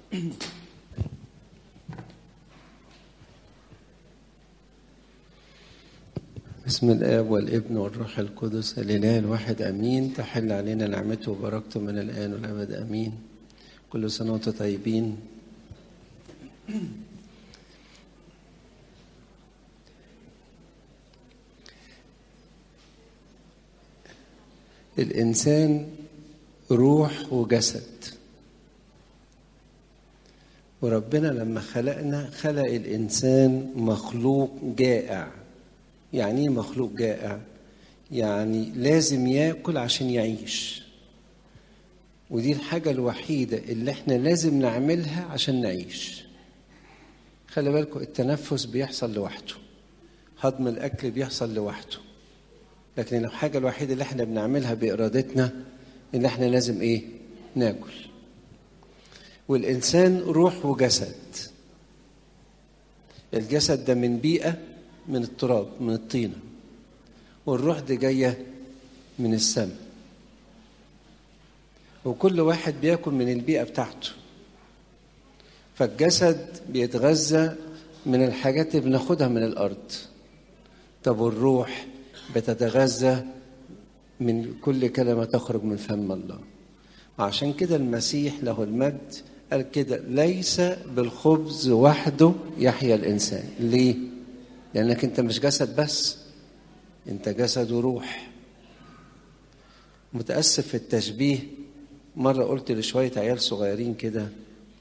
بسم الآب والابن والروح القدس الإله الواحد أمين تحل علينا نعمته وبركته من الآن والأبد أمين كل سنة وأنتم طيبين الإنسان روح وجسد وربنا لما خلقنا خلق الإنسان مخلوق جائع يعني ايه مخلوق جائع يعني لازم ياكل عشان يعيش ودي الحاجة الوحيدة اللي احنا لازم نعملها عشان نعيش خلي بالكم التنفس بيحصل لوحده هضم الأكل بيحصل لوحده لكن الحاجة الوحيدة اللي احنا بنعملها بإرادتنا إن احنا لازم إيه؟ ناكل والإنسان روح وجسد الجسد ده من بيئة من التراب من الطينة والروح دي جاية من السماء وكل واحد بياكل من البيئة بتاعته فالجسد بيتغذى من الحاجات اللي بناخدها من الأرض طب والروح بتتغذى من كل كلمة تخرج من فم الله وعشان كده المسيح له المجد قال كده ليس بالخبز وحده يحيا الإنسان ليه؟ لأنك أنت مش جسد بس أنت جسد وروح متأسف في التشبيه مرة قلت لشوية عيال صغيرين كده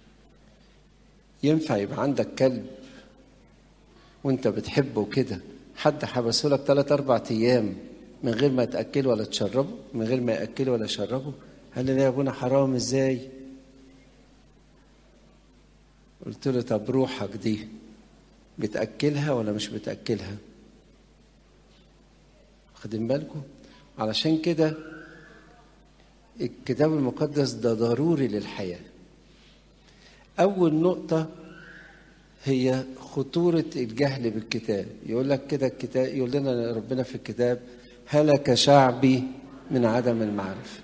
ينفع يبقى عندك كلب وانت بتحبه كده حد حبسه لك ثلاث أربع أيام من غير ما تأكله ولا تشربه من غير ما يأكله ولا يشربه قال لي يا ابونا حرام ازاي قلت له طب روحك دي بتأكلها ولا مش بتأكلها واخدين بالكم علشان كده الكتاب المقدس ده ضروري للحياة أول نقطة هي خطورة الجهل بالكتاب يقول لك كده الكتاب يقول لنا ربنا في الكتاب هلك شعبي من عدم المعرفة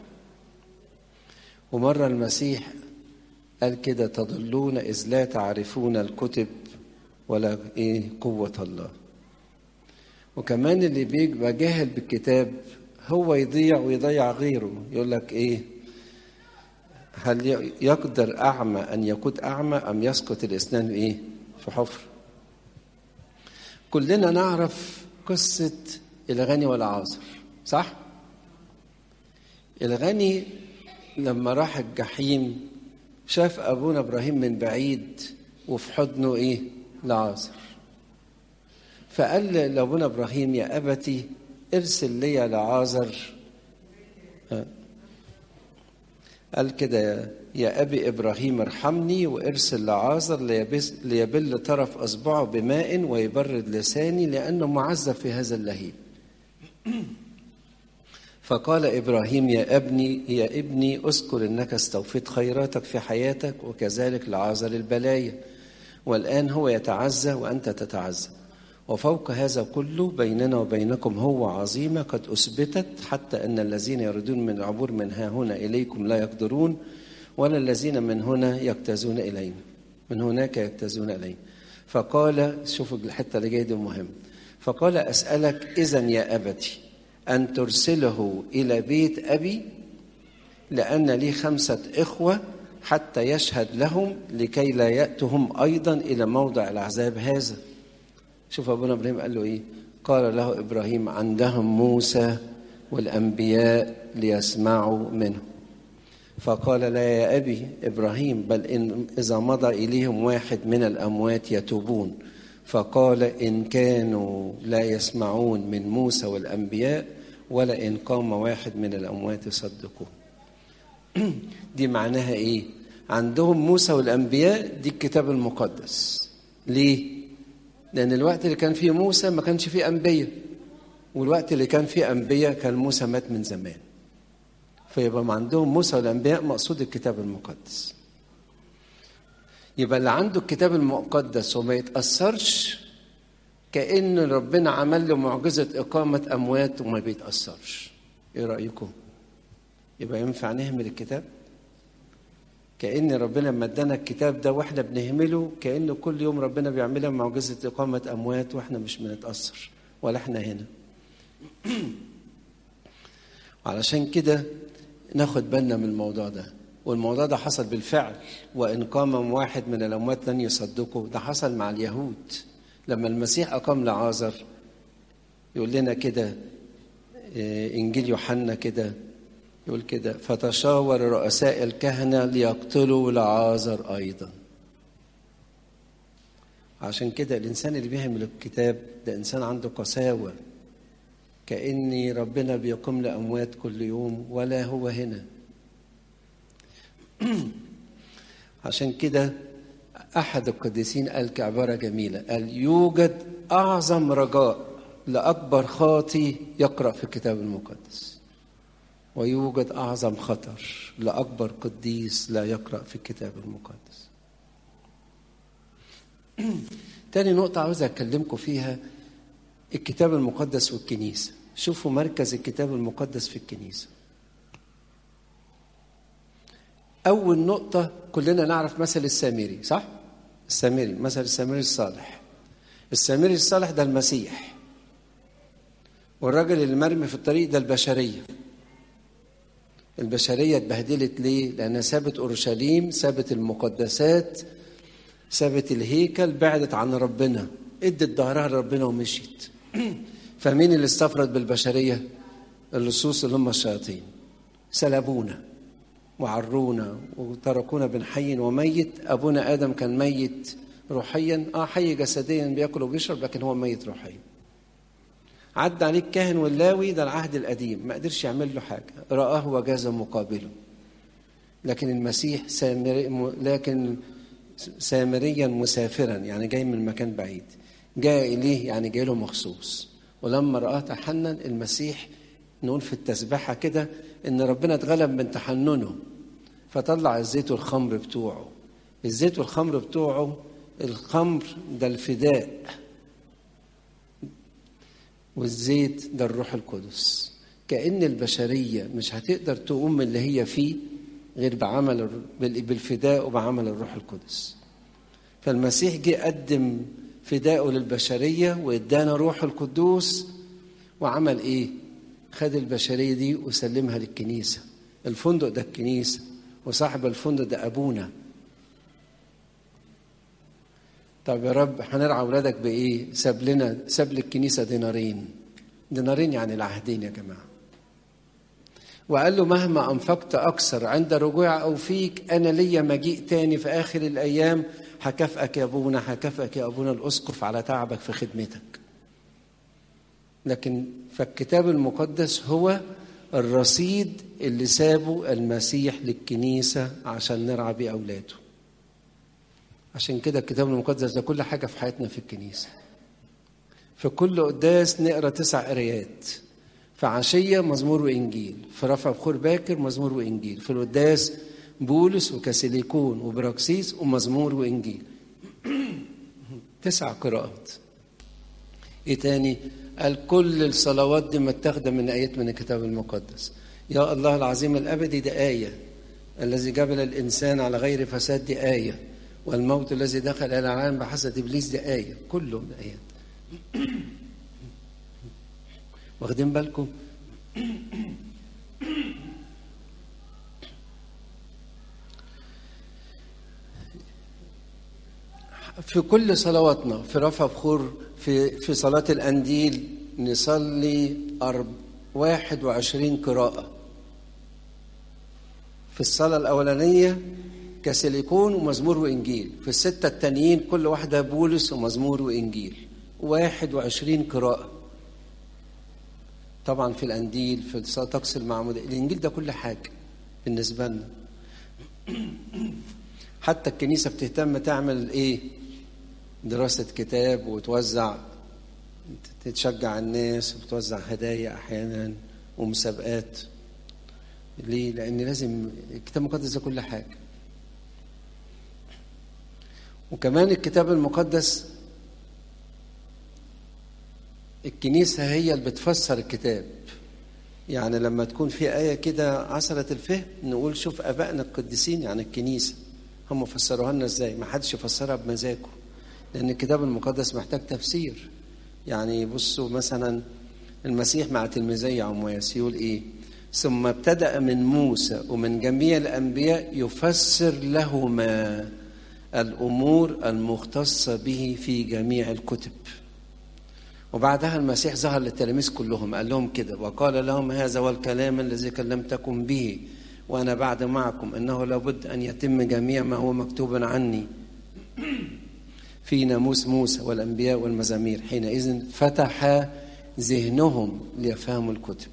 ومرة المسيح قال كده تضلون إذ لا تعرفون الكتب ولا إيه قوة الله وكمان اللي بيبقى جاهل بالكتاب هو يضيع ويضيع غيره يقول لك إيه هل يقدر أعمى أن يكون أعمى أم يسقط الإسنان إيه في حفر كلنا نعرف قصة الغني والعازر صح الغني لما راح الجحيم شاف أبونا إبراهيم من بعيد وفي حضنه إيه لعازر فقال لأبونا إبراهيم يا أبتي ارسل لي لعازر قال كده يا أبي إبراهيم ارحمني وارسل لعازر ليبل طرف أصبعه بماء ويبرد لساني لأنه معذب في هذا اللهيب فقال إبراهيم يا ابني يا ابني اذكر أنك استوفيت خيراتك في حياتك وكذلك لعازر البلايا والآن هو يتعزى وأنت تتعزى وفوق هذا كله بيننا وبينكم هو عظيمة قد أثبتت حتى أن الذين يريدون من العبور من ها هنا إليكم لا يقدرون ولا الذين من هنا يجتازون إلينا من هناك يجتازون إلينا فقال شوفوا الحتة اللي جاية دي مهم فقال أسألك إذا يا أبتي أن ترسله إلى بيت أبي لأن لي خمسة إخوة حتى يشهد لهم لكي لا يأتهم أيضا إلى موضع العذاب هذا شوف أبونا إبراهيم قال له إيه قال له إبراهيم عندهم موسى والأنبياء ليسمعوا منه فقال لا يا أبي إبراهيم بل إن إذا مضى إليهم واحد من الأموات يتوبون فقال إن كانوا لا يسمعون من موسى والأنبياء ولا إن قام واحد من الأموات يصدقون دي معناها إيه عندهم موسى والأنبياء دي الكتاب المقدس ليه لأن الوقت اللي كان فيه موسى ما كانش فيه أنبياء والوقت اللي كان فيه أنبياء كان موسى مات من زمان فيبقى ما عندهم موسى والأنبياء مقصود الكتاب المقدس يبقى اللي عنده الكتاب المقدس وما يتأثرش كأن ربنا عمل له معجزة إقامة أموات وما بيتأثرش إيه رأيكم؟ يبقى ينفع نهمل الكتاب؟ كأن ربنا لما ادانا الكتاب ده واحنا بنهمله كأنه كل يوم ربنا بيعملها معجزة إقامة أموات واحنا مش بنتأثر ولا احنا هنا علشان كده ناخد بالنا من الموضوع ده والموضوع ده حصل بالفعل وإن قام واحد من الأموات لن يصدقه ده حصل مع اليهود لما المسيح أقام لعازر يقول لنا كده إنجيل يوحنا كده يقول كده فتشاور رؤساء الكهنة ليقتلوا لعازر أيضا عشان كده الإنسان اللي بيهمل الكتاب ده إنسان عنده قساوة كأني ربنا بيقوم لأموات كل يوم ولا هو هنا عشان كده أحد القديسين قال كعبارة جميلة قال يوجد أعظم رجاء لأكبر خاطي يقرأ في الكتاب المقدس ويوجد أعظم خطر لأكبر قديس لا يقرأ في الكتاب المقدس تاني نقطة عاوز أكلمكم فيها الكتاب المقدس والكنيسة شوفوا مركز الكتاب المقدس في الكنيسة أول نقطة كلنا نعرف مثل السامري صح؟ السامري مثل السامري الصالح السامري الصالح ده المسيح والراجل اللي مرمي في الطريق ده البشرية البشرية اتبهدلت ليه؟ لأنها سابت أورشليم سابت المقدسات سابت الهيكل بعدت عن ربنا ادت ظهرها لربنا ومشيت فمين اللي استفرد بالبشرية؟ اللصوص اللي هم الشياطين سلبونا وعرونا وتركونا بين حي وميت أبونا آدم كان ميت روحيا اه حي جسديا بياكل وبيشرب لكن هو ميت روحيا عدى عليه الكاهن واللاوي ده العهد القديم ما قدرش يعمل له حاجة رآه وجاز مقابله لكن المسيح سامري لكن سامريا مسافرا يعني جاي من مكان بعيد جاء إليه يعني جاي له مخصوص ولما رآه تحنن المسيح نقول في التسبحة كده إن ربنا اتغلب من تحننه فطلع الزيت والخمر بتوعه الزيت والخمر بتوعه الخمر ده الفداء والزيت ده الروح القدس كأن البشرية مش هتقدر تقوم من اللي هي فيه غير بعمل بالفداء وبعمل الروح القدس فالمسيح جه قدم فداءه للبشرية وادانا روح القدوس وعمل ايه خد البشرية دي وسلمها للكنيسة الفندق ده الكنيسة وصاحب الفندق ده أبونا طب يا رب هنرعى أولادك بإيه؟ ساب لنا ساب للكنيسة دينارين دينارين يعني العهدين يا جماعة وقال له مهما أنفقت أكثر عند رجوع أو فيك أنا ليا مجيء تاني في آخر الأيام هكافئك يا أبونا هكافئك يا أبونا الأسقف على تعبك في خدمتك لكن فالكتاب المقدس هو الرصيد اللي سابه المسيح للكنيسة عشان نرعى بيه أولاده عشان كده الكتاب المقدس ده كل حاجة في حياتنا في الكنيسة في كل قداس نقرا تسع قرايات في عشية مزمور وإنجيل في رفع بخور باكر مزمور وإنجيل في القداس بولس وكاسيليكون وبراكسيس ومزمور وإنجيل تسع قراءات إيه تاني قال كل الصلوات دي متاخده من ايات من الكتاب المقدس يا الله العظيم الابدي ده ايه الذي جبل الانسان على غير فساد دي ايه والموت الذي دخل الى العالم بحسد ابليس دي ايه كلهم ايات واخدين بالكم في كل صلواتنا في رفع بخور في في صلاة الأنديل نصلي أرب واحد وعشرين قراءة في الصلاة الأولانية كسيليكون ومزمور وإنجيل في الستة التانيين كل واحدة بولس ومزمور وإنجيل واحد وعشرين قراءة طبعا في الأنديل في صلاة طقس المعمودية الإنجيل ده كل حاجة بالنسبة لنا حتى الكنيسة بتهتم تعمل إيه دراسة كتاب وتوزع تشجع الناس وتوزع هدايا أحيانا ومسابقات ليه؟ لأن لازم الكتاب المقدس ده كل حاجة وكمان الكتاب المقدس الكنيسة هي اللي بتفسر الكتاب يعني لما تكون في آية كده عسرة الفهم نقول شوف آبائنا القديسين يعني الكنيسة هم فسروها لنا ازاي ما حدش يفسرها بمزاجه لأن الكتاب المقدس محتاج تفسير يعني بصوا مثلا المسيح مع تلميذي عمواس يقول ايه ثم ابتدأ من موسى ومن جميع الأنبياء يفسر لهما الأمور المختصة به في جميع الكتب وبعدها المسيح ظهر للتلاميذ كلهم قال لهم كده وقال لهم هذا هو الكلام الذي كلمتكم به وأنا بعد معكم إنه لابد أن يتم جميع ما هو مكتوب عني في ناموس موسى والأنبياء والمزامير حينئذ فتح ذهنهم ليفهموا الكتب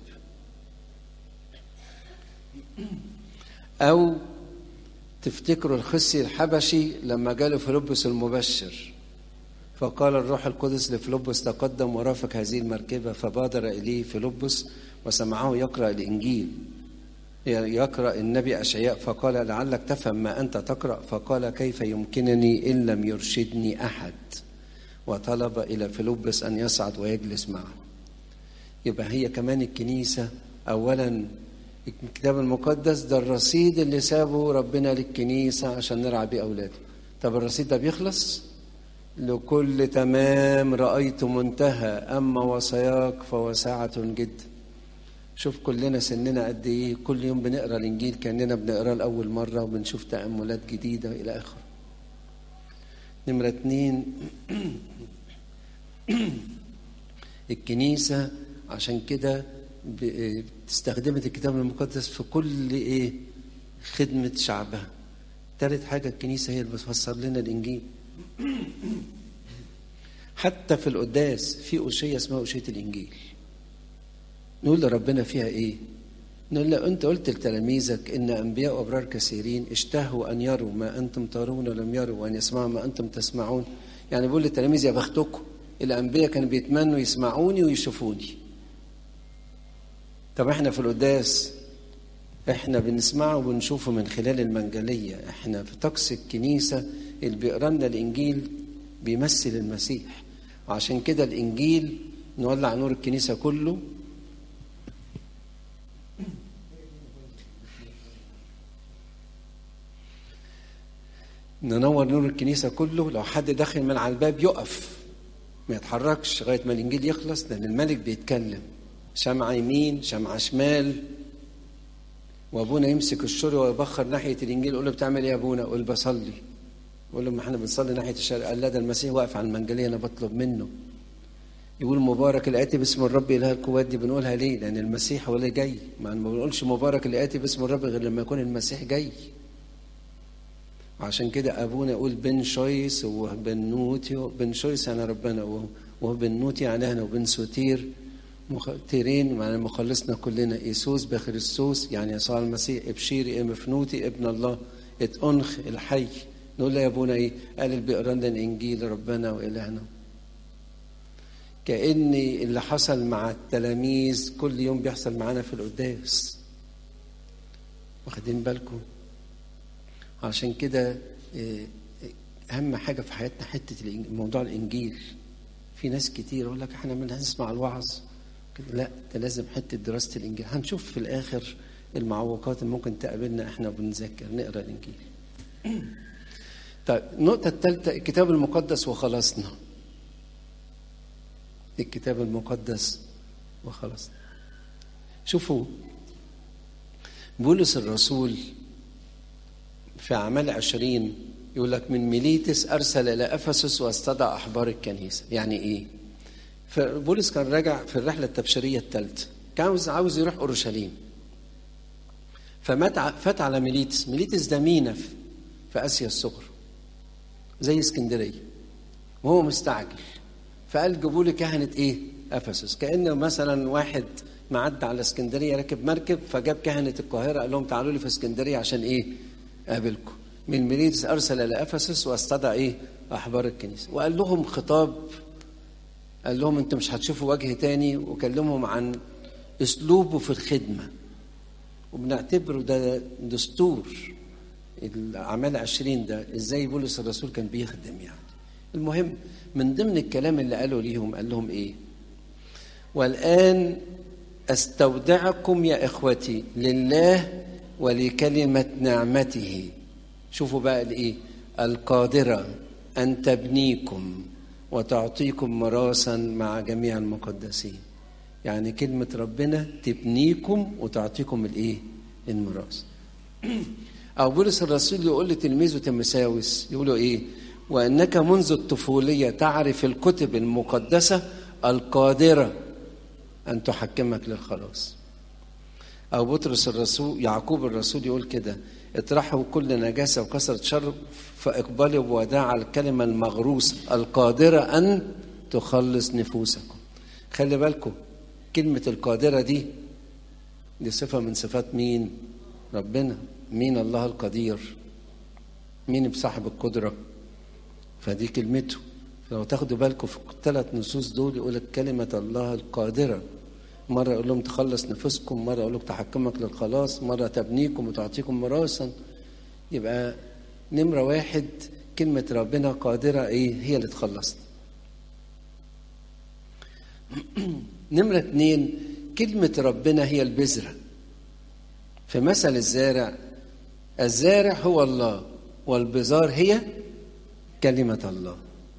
أو تفتكروا الخسي الحبشي لما جاله فيلبس المبشر فقال الروح القدس لفيلبس تقدم ورافق هذه المركبة فبادر إليه فيلبس وسمعه يقرأ الإنجيل يقرأ النبي أشعياء فقال لعلك تفهم ما أنت تقرأ فقال كيف يمكنني إن لم يرشدني أحد وطلب إلى فيلبس أن يصعد ويجلس معه يبقى هي كمان الكنيسة أولا الكتاب المقدس ده الرصيد اللي سابه ربنا للكنيسة عشان نرعى بيه أولاده طب الرصيد ده بيخلص لكل تمام رأيت منتهى أما وصاياك فوسعة جدا شوف كلنا سننا قد ايه كل يوم بنقرا الانجيل كاننا بنقراه لاول مره وبنشوف تاملات جديده الى اخره نمره اتنين الكنيسه عشان كده استخدمت الكتاب المقدس في كل ايه خدمه شعبها تالت حاجه الكنيسه هي اللي بتفسر لنا الانجيل حتى في القداس في أشية اسمها أشية الإنجيل نقول لربنا فيها إيه نقول له أنت قلت لتلاميذك إن أنبياء وأبرار كثيرين اشتهوا أن يروا ما أنتم ترون ولم يروا وأن يسمعوا ما أنتم تسمعون يعني بقول للتلاميذ يا بختكم الأنبياء كانوا بيتمنوا يسمعوني ويشوفوني طب احنا في القداس احنا بنسمعه وبنشوفه من خلال المنجلية احنا في طقس الكنيسة اللي بيقرا لنا الإنجيل بيمثل المسيح وعشان كده الإنجيل نولع نور الكنيسة كله ننور نور الكنيسة كله لو حد داخل من على الباب يقف ما يتحركش لغاية ما الإنجيل يخلص لأن الملك بيتكلم شمعة يمين شمعة شمال وابونا يمسك الشر ويبخر ناحيه الانجيل يقول له بتعمل ايه يا ابونا؟ يقول بصلي. يقول له ما احنا بنصلي ناحيه الشرق قال لا ده المسيح واقف على المنجليه انا بطلب منه. يقول مبارك الاتي باسم الرب اله القوات دي بنقولها ليه؟ لان المسيح هو اللي جاي، ما بنقولش مبارك الاتي باسم الرب غير لما يكون المسيح جاي. وعشان كده ابونا يقول بن شويس وبن نوتي بن شويس يعني ربنا وبن نوتي يعني احنا وبن سوتير تيرين معنى مخلصنا كلنا إيسوس بخريستوس يعني يسوع المسيح ابشيري مفنوتي ابن الله اتأنخ الحي نقول له يا ابونا ايه قال اللي بيقرا لنا الانجيل ربنا والهنا كأن اللي حصل مع التلاميذ كل يوم بيحصل معانا في القداس واخدين بالكم عشان كده اهم حاجه في حياتنا حته موضوع الانجيل في ناس كتير يقول لك احنا بنسمع الوعظ لا ده لازم حته دراسه الانجيل هنشوف في الاخر المعوقات اللي ممكن تقابلنا احنا بنذاكر نقرا الانجيل طيب النقطة الثالثة الكتاب المقدس وخلصنا الكتاب المقدس وخلصنا شوفوا بولس الرسول في أعمال عشرين يقول لك من ميليتس أرسل إلى أفسس واستدعى أحبار الكنيسة يعني إيه؟ فبولس كان راجع في الرحلة التبشيرية الثالثة كان عاوز عاوز يروح أورشليم فمات فات على ميليتس ميليتس ده مينا في آسيا الصغرى زي اسكندرية وهو مستعجل فقال جيبوا لي كهنة إيه؟ أفسس كأنه مثلا واحد معدى على اسكندرية راكب مركب فجاب كهنة القاهرة قال لهم تعالوا لي في اسكندرية عشان إيه؟ أقابلكم من ميليتس أرسل إلى أفسس واستدعى إيه؟ أحبار الكنيسة وقال لهم خطاب قال لهم انتم مش هتشوفوا وجه تاني وكلمهم عن اسلوبه في الخدمه وبنعتبره ده دستور الاعمال عشرين ده ازاي بولس الرسول كان بيخدم يعني المهم من ضمن الكلام اللي قاله ليهم قال لهم ايه والان استودعكم يا اخوتي لله ولكلمه نعمته شوفوا بقى الايه القادره ان تبنيكم وتعطيكم مراسا مع جميع المقدسين يعني كلمه ربنا تبنيكم وتعطيكم الايه الميراث او بولس الرسول يقول لتلميذه تيموثاوس يقول له ايه وانك منذ الطفوليه تعرف الكتب المقدسه القادره ان تحكمك للخلاص او بطرس الرسول يعقوب الرسول يقول كده اطرحوا كل نجاسه وكثره شر فاقبلوا بوداع الكلمه المغروسه القادره ان تخلص نفوسكم خلي بالكم كلمه القادره دي دي صفه من صفات مين ربنا مين الله القدير مين بصاحب القدره فدي كلمته لو تاخدوا بالكم في الثلاث نصوص دول يقول لك كلمة الله القادرة مرة يقول لهم تخلص نفسكم مرة يقول لك تحكمك للخلاص مرة تبنيكم وتعطيكم مراسا يبقى نمرة واحد كلمة ربنا قادرة ايه هي اللي تخلصنا نمرة اتنين كلمة ربنا هي البذرة في مثل الزارع الزارع هو الله والبذار هي كلمة الله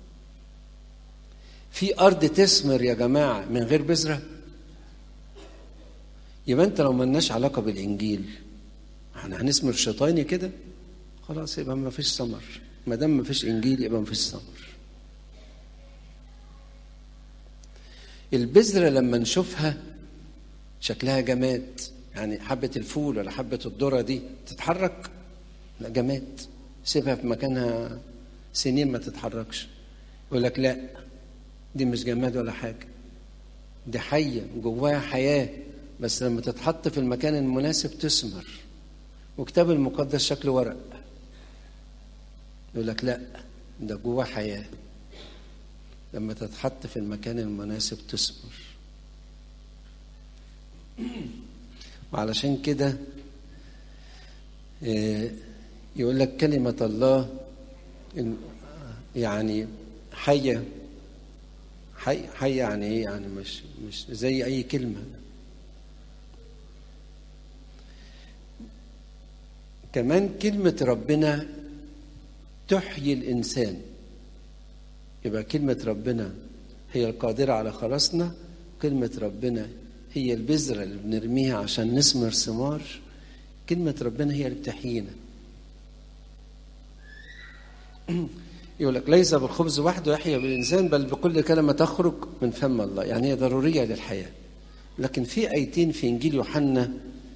في أرض تثمر يا جماعة من غير بذرة يبقى أنت لو ملناش علاقة بالإنجيل احنا هنثمر شيطاني كده خلاص يبقى ما فيش ثمر ما دام ما فيش إنجيل يبقى ما فيش ثمر البذرة لما نشوفها شكلها جماد يعني حبة الفول ولا حبة الذرة دي تتحرك لا جماد سيبها في مكانها سنين ما تتحركش يقول لك لا دي مش جماد ولا حاجة دي حية جواها حياة بس لما تتحط في المكان المناسب تثمر وكتاب المقدس شكله ورق يقول لك لا ده جواه حياة لما تتحط في المكان المناسب تثمر وعلشان كده يقول لك كلمة الله يعني حية حي حي يعني ايه يعني مش مش زي اي كلمه كمان كلمه ربنا تحيي الانسان يبقى كلمه ربنا هي القادره على خلاصنا كلمه ربنا هي البذره اللي بنرميها عشان نثمر ثمار كلمه ربنا هي اللي بتحيينا يقول لك ليس بالخبز وحده يحيى بالإنسان بل بكل كلمة تخرج من فم الله يعني هي ضرورية للحياة لكن في آيتين في إنجيل يوحنا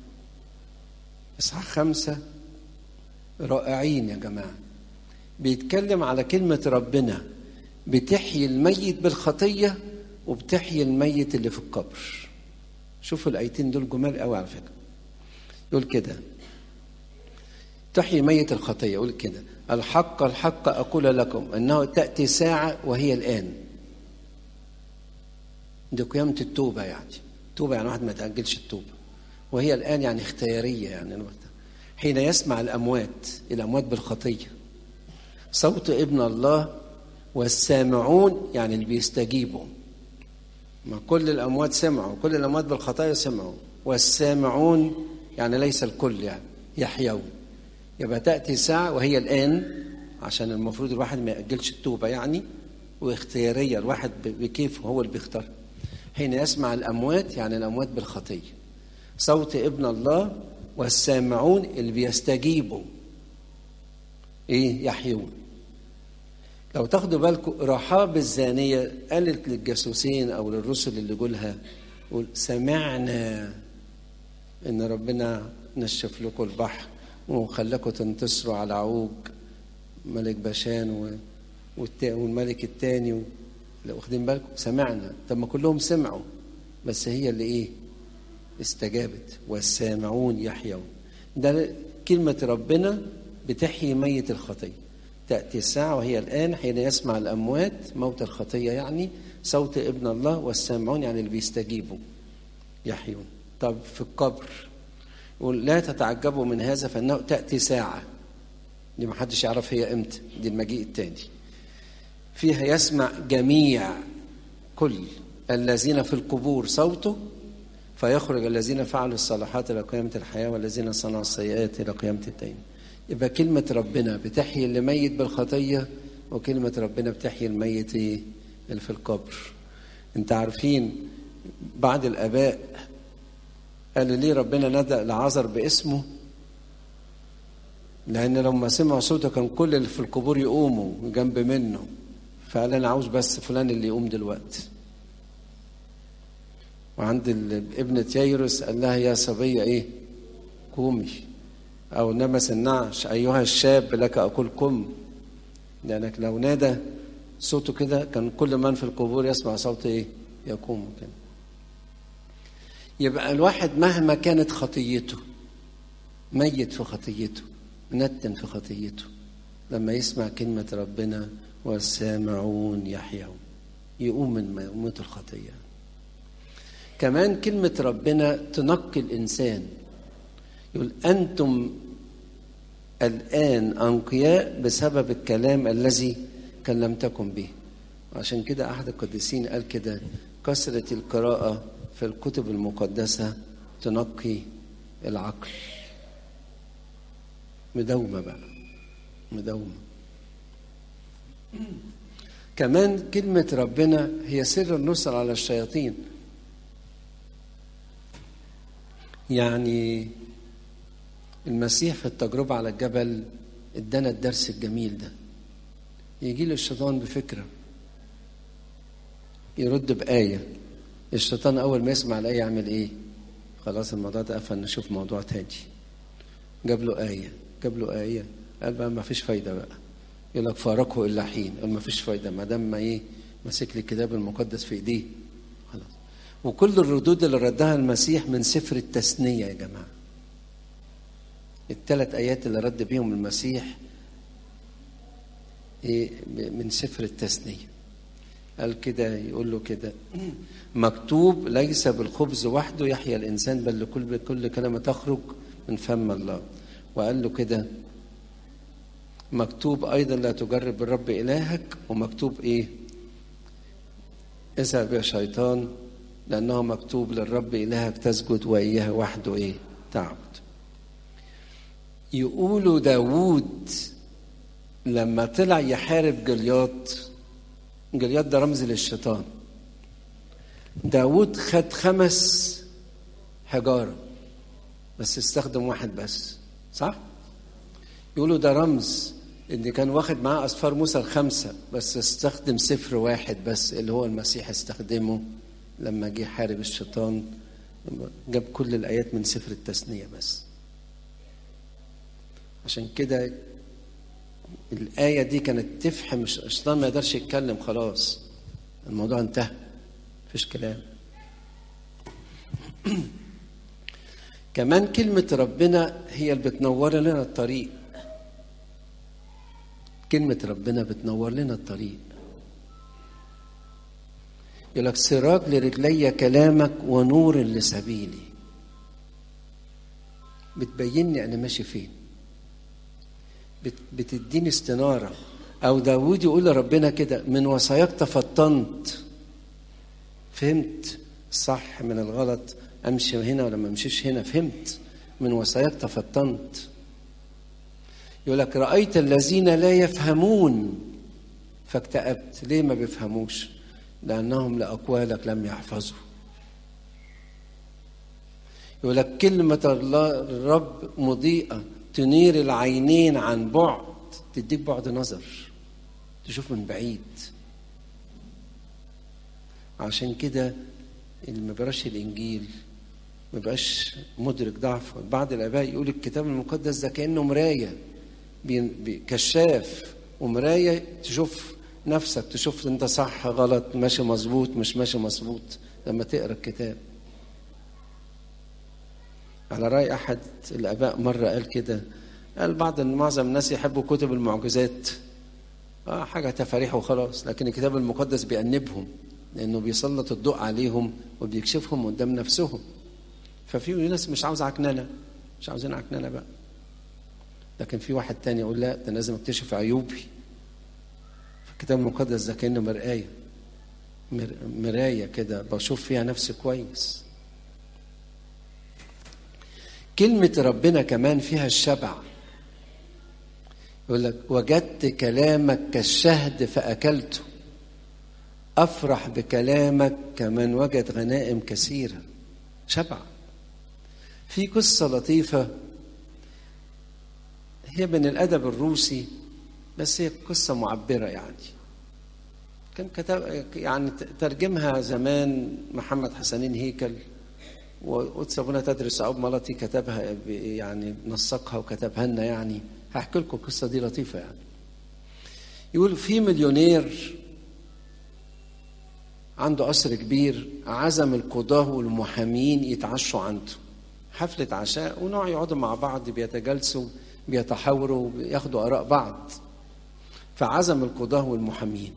إصحاح خمسة رائعين يا جماعة بيتكلم على كلمة ربنا بتحيي الميت بالخطية وبتحيي الميت اللي في القبر شوفوا الآيتين دول جمال قوي على فكرة يقول كده تحيي ميت الخطية يقول كده الحق الحق أقول لكم أنه تأتي ساعة وهي الآن دي قيامة التوبة يعني توبة يعني واحد ما تأجلش التوبة وهي الآن يعني اختيارية يعني حين يسمع الأموات الأموات بالخطية صوت ابن الله والسامعون يعني اللي بيستجيبوا ما كل الأموات سمعوا كل الأموات بالخطايا سمعوا والسامعون يعني ليس الكل يعني يحيون يبقى تأتي ساعة وهي الآن عشان المفروض الواحد ما يأجلش التوبة يعني واختيارية الواحد بكيفه هو اللي بيختار حين يسمع الأموات يعني الأموات بالخطية صوت ابن الله والسامعون اللي بيستجيبوا إيه يحيون لو تاخدوا بالكم رحاب الزانية قالت للجاسوسين أو للرسل اللي جولها قول سمعنا إن ربنا نشف لكم البحر وخلاكم تنتصروا على عوج ملك باشان و... والملك الثاني و... لو واخدين بالكم سمعنا طب ما كلهم سمعوا بس هي اللي ايه استجابت والسامعون يحيون ده كلمة ربنا بتحيي ميت الخطية تأتي الساعة وهي الآن حين يسمع الأموات موت الخطية يعني صوت ابن الله والسامعون يعني اللي بيستجيبوا يحيون طب في القبر يقول لا تتعجبوا من هذا فانه تاتي ساعه دي ما حدش يعرف هي امتى دي المجيء الثاني فيها يسمع جميع كل الذين في القبور صوته فيخرج الذين فعلوا الصالحات إلى قيامة الحياة والذين صنعوا السيئات إلى قيامة الدين يبقى كلمة ربنا بتحيي اللي ميت بالخطية وكلمة ربنا بتحيي الميت إيه؟ اللي في القبر انت عارفين بعض الآباء قالوا ليه ربنا ندى لعذر باسمه لأن لما سمعوا صوته كان كل اللي في القبور يقوموا جنب منه فقال أنا عاوز بس فلان اللي يقوم دلوقتي وعند ابنة ييروس قال لها يا صبية إيه قومي أو نمس النعش أيها الشاب لك أقول قم لأنك لو نادى صوته كده كان كل من في القبور يسمع صوت إيه يقوم كده يبقى الواحد مهما كانت خطيته ميت في خطيته منتن في خطيته لما يسمع كلمة ربنا والسامعون يحيون يقوم من موت الخطية كمان كلمة ربنا تنقي الإنسان يقول أنتم الآن أنقياء بسبب الكلام الذي كلمتكم به عشان كده أحد القديسين قال كده كثرة القراءة في الكتب المقدسة تنقي العقل مداومة بقى مداومة كمان كلمة ربنا هي سر النصر على الشياطين يعني المسيح في التجربة على الجبل ادانا الدرس الجميل ده يجي له الشيطان بفكرة يرد بآية الشيطان أول ما يسمع الآية يعمل إيه؟ خلاص الموضوع ده قفل نشوف موضوع تاني جاب له آية جاب له آية قال بقى ما فيش فايدة بقى يقول لك فارقه إلا حين قال ما فيش فايدة ما دام ما إيه ماسك لي الكتاب المقدس في إيديه خلاص وكل الردود اللي ردها المسيح من سفر التثنية يا جماعة الثلاث آيات اللي رد بيهم المسيح إيه من سفر التثنية قال كده يقول له كده مكتوب ليس بالخبز وحده يحيا الإنسان بل لكل بكل كلمة تخرج من فم الله وقال له كده مكتوب أيضا لا تجرب الرب إلهك ومكتوب إيه اذهب يا شيطان لأنه مكتوب للرب إلهك تسجد وإياه وحده إيه تعبد يقولوا داوود لما طلع يحارب جلياط جلياط ده رمز للشيطان داوود خد خمس حجارة بس استخدم واحد بس صح؟ يقولوا ده رمز ان كان واخد معاه اصفار موسى الخمسه بس استخدم سفر واحد بس اللي هو المسيح استخدمه لما جه حارب الشيطان جاب كل الايات من سفر التثنيه بس عشان كده الآية دي كانت تفحم الشيطان ما يقدرش يتكلم خلاص الموضوع انتهى مفيش كلام كمان كلمة ربنا هي اللي بتنور لنا الطريق كلمة ربنا بتنور لنا الطريق يقول لك سراج لرجلي كلامك ونور لسبيلي بتبيني أنا ماشي فين بتديني استنارة أو داود يقول لربنا كده من وصاياك تفطنت فهمت الصح من الغلط أمشي هنا ولا ما أمشيش هنا فهمت من وصاياك تفطنت يقول لك رأيت الذين لا يفهمون فاكتئبت ليه ما بيفهموش لأنهم لأقوالك لم يحفظوا يقول لك كلمة الله الرب مضيئة تنير العينين عن بعد تديك بعد نظر تشوف من بعيد عشان كده اللي ما بيقراش الانجيل ما بقاش مدرك ضعفه بعض الاباء يقول الكتاب المقدس ده كانه مرايه كشاف ومرايه تشوف نفسك تشوف انت صح غلط ماشي مظبوط مش ماشي مظبوط لما تقرا الكتاب على رأي أحد الآباء مرة قال كده قال بعض معظم الناس يحبوا كتب المعجزات آه حاجة تفاريح وخلاص لكن الكتاب المقدس بيأنبهم لأنه بيسلط الضوء عليهم وبيكشفهم قدام نفسهم ففي ناس مش عاوز عكننة مش عاوزين عكننة بقى لكن في واحد تاني يقول لا ده لازم اكتشف عيوبي الكتاب المقدس ده كأنه مرآية مراية كده بشوف فيها نفسي كويس كلمة ربنا كمان فيها الشبع يقول لك وجدت كلامك كالشهد فأكلته أفرح بكلامك كمن وجد غنائم كثيرة شبع في قصة لطيفة هي من الأدب الروسي بس هي قصة معبرة يعني كان كتب يعني ترجمها زمان محمد حسنين هيكل وتسابونا تدرس عقب ملطي كتبها يعني نسقها وكتبها لنا يعني هحكي لكم القصة دي لطيفة يعني يقول في مليونير عنده قصر كبير عزم القضاة والمحامين يتعشوا عنده حفلة عشاء ونوع يقعدوا مع بعض بيتجالسوا بيتحاوروا بياخدوا آراء بعض فعزم القضاة والمحامين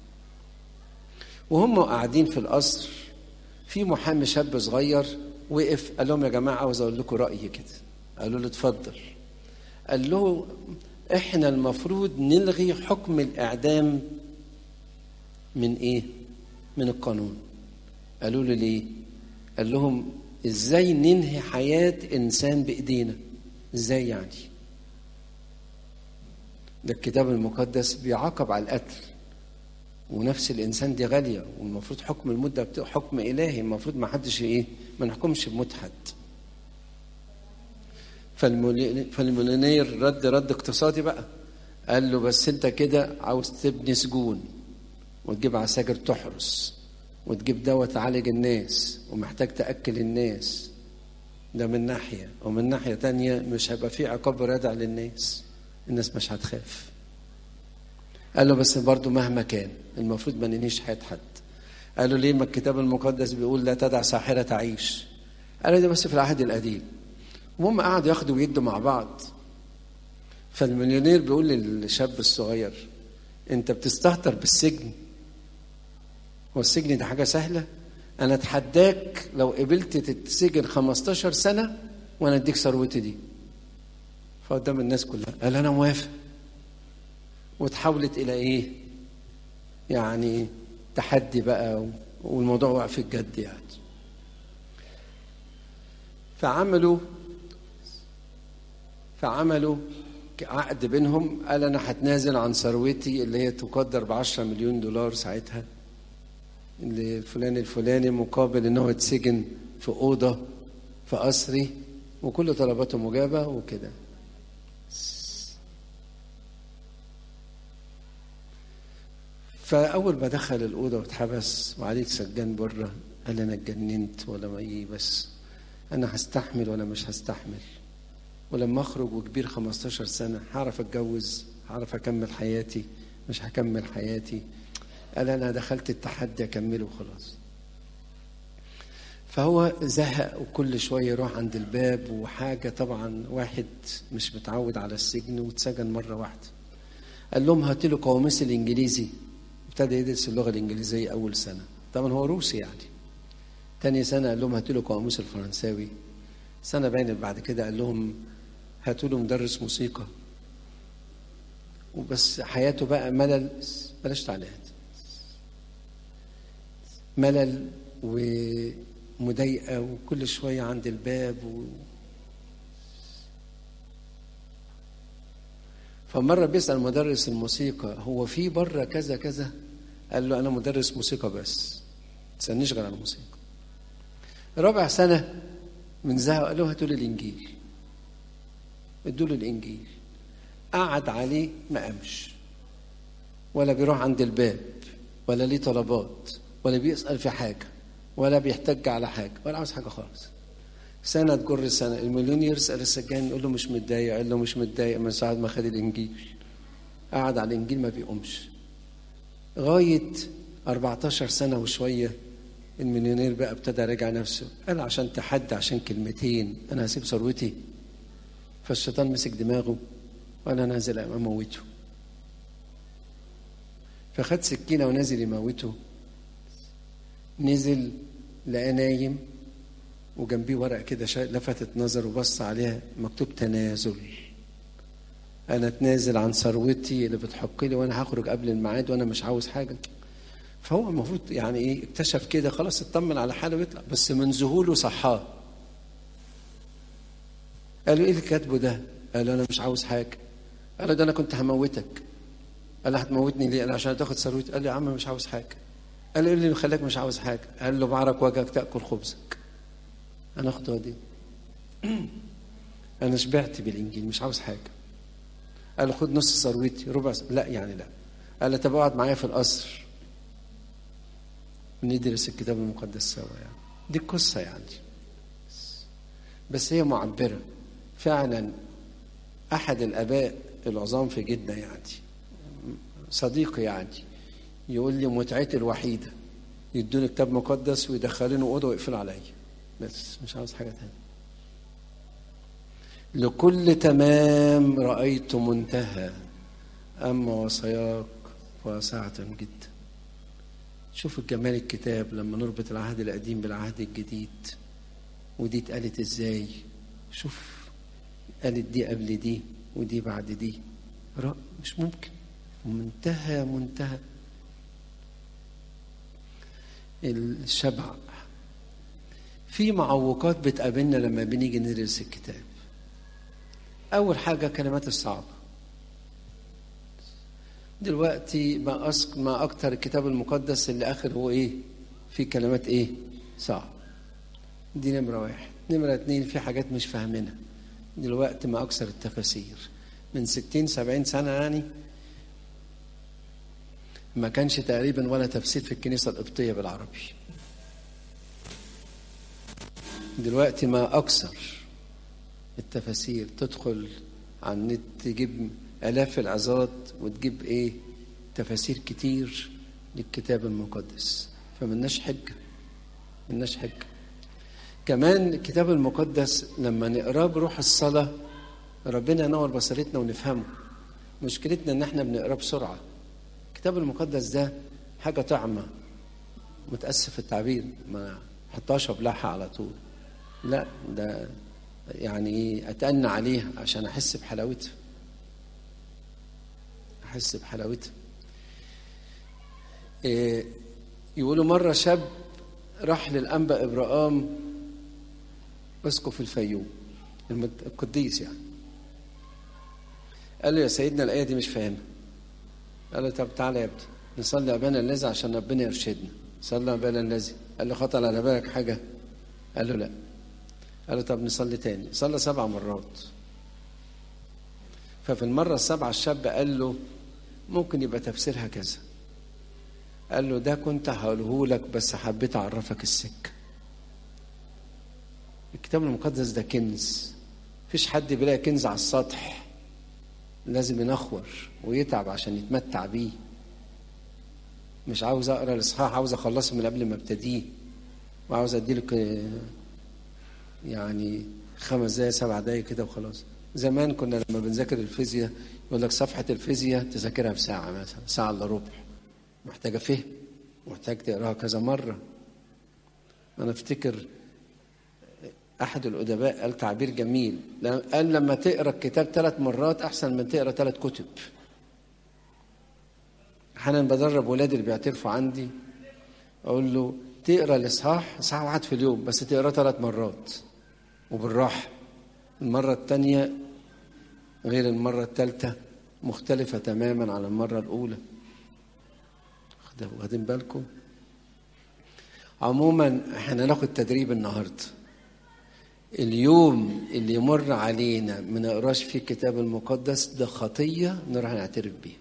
وهم قاعدين في القصر في محامي شاب صغير وقف قال لهم يا جماعة عاوز أقول لكم رأيي كده قالوا له اتفضل قال له احنا المفروض نلغي حكم الإعدام من إيه؟ من القانون قالوا له ليه؟ قال لهم ازاي ننهي حياة إنسان بإيدينا؟ ازاي يعني؟ ده الكتاب المقدس بيعاقب على القتل ونفس الانسان دي غاليه والمفروض حكم المده حكم الهي المفروض ما حدش ايه ما نحكمش بموت حد فالمليونير رد رد اقتصادي بقى قال له بس انت كده عاوز تبني سجون وتجيب عساكر تحرس وتجيب دواء تعالج الناس ومحتاج تاكل الناس ده من ناحيه ومن ناحيه تانية مش هيبقى في عقاب رادع للناس الناس مش هتخاف قال له بس برضه مهما كان المفروض ما ننهيش حياة حد قال له ليه ما الكتاب المقدس بيقول لا تدع ساحرة تعيش قال له ده بس في العهد القديم وهم قعدوا ياخدوا ويدوا مع بعض فالمليونير بيقول للشاب الصغير انت بتستهتر بالسجن هو السجن ده حاجة سهلة انا اتحداك لو قبلت تتسجن 15 سنة وانا اديك ثروتي دي فقدام الناس كلها قال انا موافق وتحولت الى ايه يعني تحدي بقى والموضوع وقع في الجد يعني فعملوا فعملوا عقد بينهم قال انا هتنازل عن ثروتي اللي هي تقدر ب 10 مليون دولار ساعتها لفلان الفلاني مقابل ان هو يتسجن في اوضه في قصري وكل طلباته مجابه وكده فأول ما دخل الأوضة واتحبس وعليه سجان بره قال أنا اتجننت ولا ما إيه بس أنا هستحمل ولا مش هستحمل ولما أخرج وكبير 15 سنة هعرف أتجوز هعرف أكمل حياتي مش هكمل حياتي قال أنا دخلت التحدي أكمله وخلاص فهو زهق وكل شوية يروح عند الباب وحاجة طبعا واحد مش متعود على السجن واتسجن مرة واحدة قال لهم هاتوا له قواميس الإنجليزي ابتدى يدرس اللغه الانجليزيه اول سنه طبعا هو روسي يعني تاني سنه قال لهم هاتوا له قاموس الفرنساوي سنه باين بعد كده قال لهم هاتوا له مدرس موسيقى وبس حياته بقى ملل بلاش تعليقات ملل ومضايقه وكل شويه عند الباب و... فمره بيسال مدرس الموسيقى هو في بره كذا كذا قال له انا مدرس موسيقى بس ما تسالنيش غير عن الموسيقى رابع سنه من زهق قال له هاتوا لي الانجيل ادوا له الانجيل قعد عليه ما قامش ولا بيروح عند الباب ولا ليه طلبات ولا بيسال في حاجه ولا بيحتج على حاجه ولا عاوز حاجه خالص سنة تجر سنة المليونير يسأل السجان يقول له مش متضايق قال له مش متضايق من ساعة ما خد الإنجيل قعد على الإنجيل ما بيقومش غاية 14 سنة وشوية المليونير بقى ابتدى راجع نفسه قال عشان تحدي عشان كلمتين أنا هسيب ثروتي فالشيطان مسك دماغه وأنا نازل أموته فخد سكينة ونازل يموته نزل لقى نايم وجنبيه ورقه كده لفتت نظره وبص عليها مكتوب تنازل انا اتنازل عن ثروتي اللي بتحق لي وانا هخرج قبل الميعاد وانا مش عاوز حاجه فهو المفروض يعني ايه اكتشف كده خلاص اطمن على حاله ويطلع بس من ذهوله صحاه قال له ايه اللي كاتبه ده قال له انا مش عاوز حاجه قال له ده انا كنت هموتك قال له هتموتني ليه قال له عشان تاخد ثروتي قال له يا عم مش عاوز حاجه قال له ايه اللي مخليك مش عاوز حاجه قال له بعرك وجهك تاكل خبزك انا اخد ودي انا شبعت بالانجيل مش عاوز حاجه قال له خد نص ثروتي ربع س... لا يعني لا قال له طب اقعد معايا في القصر وندرس الكتاب المقدس سوا يعني دي القصه يعني بس هي معبره فعلا احد الاباء العظام في جدة يعني صديقي يعني يقول لي متعتي الوحيده يدوني كتاب مقدس ويدخلوني اوضه ويقفلوا عليا بس مش عاوز حاجه تانية لكل تمام رأيت منتهى أما وصاياك واسعة جدا شوف الجمال الكتاب لما نربط العهد القديم بالعهد الجديد ودي اتقالت ازاي شوف قالت دي قبل دي ودي بعد دي رأ مش ممكن منتهى منتهى الشبع في معوقات بتقابلنا لما بنيجي ندرس الكتاب أول حاجة كلمات الصعبة دلوقتي ما أسك ما أكتر الكتاب المقدس اللي آخر هو إيه؟ في كلمات إيه؟ صعب دي نمرة واحد نمرة اتنين في حاجات مش فاهمينها دلوقتي ما أكثر التفاسير من ستين سبعين سنة يعني ما كانش تقريبا ولا تفسير في الكنيسة القبطية بالعربي دلوقتي ما أكثر التفاسير تدخل على النت تجيب آلاف العظات وتجيب إيه تفاسير كتير للكتاب المقدس فملناش حجة ملناش حجة كمان الكتاب المقدس لما نقراه بروح الصلاة ربنا ينور بصيرتنا ونفهمه مشكلتنا ان احنا بنقراه بسرعة الكتاب المقدس ده حاجة طعمة متأسف التعبير ما حطهاش بلحة على طول لا ده يعني ايه اتأنى عليها عشان احس بحلاوتها احس بحلاوتها إيه يقولوا مرة شاب راح للأنبا إبراهام اسقف الفيوم القديس يعني قال له يا سيدنا الآية دي مش فاهمها قال له طب تعالى يا ابني نصلي أبانا الذي عشان ربنا يرشدنا صلى أبانا الذي قال له خطر على بالك حاجة قال له لا قال له طب نصلي تاني صلى سبع مرات ففي المرة السابعة الشاب قال له ممكن يبقى تفسيرها كذا قال له ده كنت هقوله لك بس حبيت أعرفك السكة الكتاب المقدس ده كنز مفيش حد بيلاقي كنز على السطح لازم ينخور ويتعب عشان يتمتع بيه مش عاوز اقرا الاصحاح عاوز اخلصه من قبل ما ابتديه وعاوز اديلك يعني خمس دقايق سبع دقايق كده وخلاص زمان كنا لما بنذاكر الفيزياء يقول لك صفحه الفيزياء تذاكرها في ساعه مثلا ساعه الا ربع محتاجه فهم محتاج تقراها كذا مره انا افتكر احد الادباء قال تعبير جميل قال لما تقرا الكتاب ثلاث مرات احسن من تقرا ثلاث كتب احيانا بدرب ولادي اللي بيعترفوا عندي اقول له تقرا الاصحاح ساعه واحد في اليوم بس تقراه ثلاث مرات وبالراحه المره الثانيه غير المره الثالثه مختلفه تماما عن المره الاولى واخدين بالكم عموما احنا ناخد تدريب النهارده اليوم اللي يمر علينا ما نقراش فيه الكتاب المقدس ده خطيه نروح نعترف بيها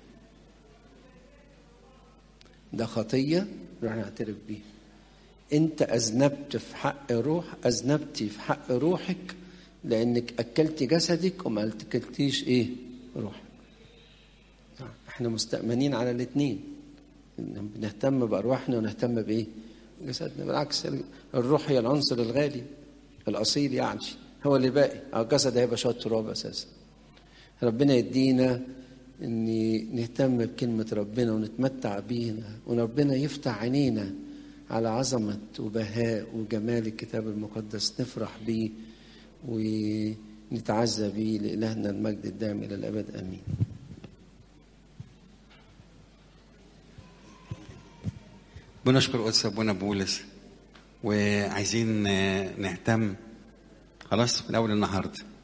ده خطيه نروح نعترف بيها انت اذنبت في حق روح اذنبتي في حق روحك لانك اكلتي جسدك وما اكلتيش ايه روحك احنا مستأمنين على الاثنين بنهتم بارواحنا ونهتم بايه جسدنا بالعكس الروح هي العنصر الغالي الاصيل يعني هو اللي باقي او الجسد هيبقى شويه تراب اساسا ربنا يدينا ان نهتم بكلمه ربنا ونتمتع بينا وربنا يفتح عينينا على عظمه وبهاء وجمال الكتاب المقدس نفرح بيه ونتعزى بيه لالهنا المجد الدائم الى الابد امين بنشكر قدس ابونا بولس وعايزين نهتم خلاص من اول النهارده